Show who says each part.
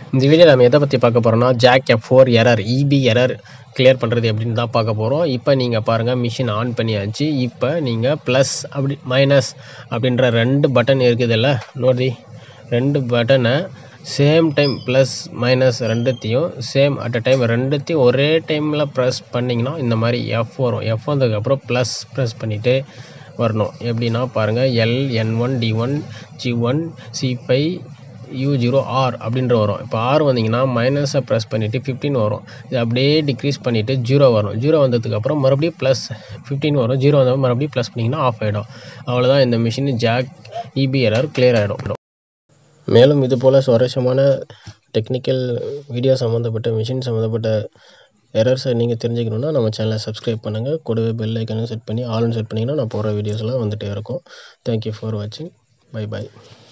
Speaker 1: இந்த வீடியோ நம்ம எதை பற்றி பார்க்க போகிறோம்னா Jack F four error EP error clear பண்ணுறது எப்படின்னு தான் பார்க்க போகிறோம் இப்போ நீங்கள் பாருங்கள் மிஷின் ஆன் பண்ணியாச்சு இப்போ நீங்கள் ப்ளஸ் அப்படி மைனஸ் அப்படின்ற ரெண்டு பட்டன் இருக்குதுல்ல நோடி ரெண்டு பட்டனை சேம் டைம் ப்ளஸ் மைனஸ் ரெண்டுத்தையும் சேம் அட் அ டைம் ரெண்டுத்தையும் ஒரே டைமில் ப்ரெஸ் பண்ணிங்கன்னா இந்த மாதிரி எஃப் வரும் எஃப் வந்ததுக்கப்புறம் ப்ளஸ் ப்ரெஸ் பண்ணிவிட்டு வரணும் எப்படின்னா பாருங்கள் L N one T one G one C five U zero R அப்படின்ற வரும் இப்போ ஆர் வந்தீங்கன்னா மைனஸை ப்ரெஸ் பண்ணிவிட்டு ஃபிஃப்டின் வரும் இது அப்படியே டிக்ரீஸ் பண்ணிவிட்டு ஜீரோ வரும் ஜீரோ வந்ததுக்கப்புறம் மறுபடியும் ப்ளஸ் ஃபிஃப்டின் வரும் ஜீரோ வந்தால் மறுபடியும் ப்ளஸ் பண்ணிங்கன்னா ஆஃப் ஆகிடும் அவ்வளோதான் இந்த machine Jack EP error clear ஆகிடும் மேலும் இது போல் சுவாரஸ்யமான டெக்னிக்கல் வீடியோ சம்மந்தப்பட்ட மிஷின் சம்மந்தப்பட்ட எரர்ஸை நீங்கள் தெரிஞ்சுக்கணுன்னா நம்ம சேனலை சப்ஸ்கிரைப் பண்ணுங்கள் கூடவே பெல் ஐக்கனும் செட் பண்ணி ஆல்னு செட் பண்ணிங்கன்னா நான் போகிற வீடியோஸ்லாம் வந்துகிட்டே இருக்கும் தேங்க்யூ ஃபார் வாட்சிங் பை பை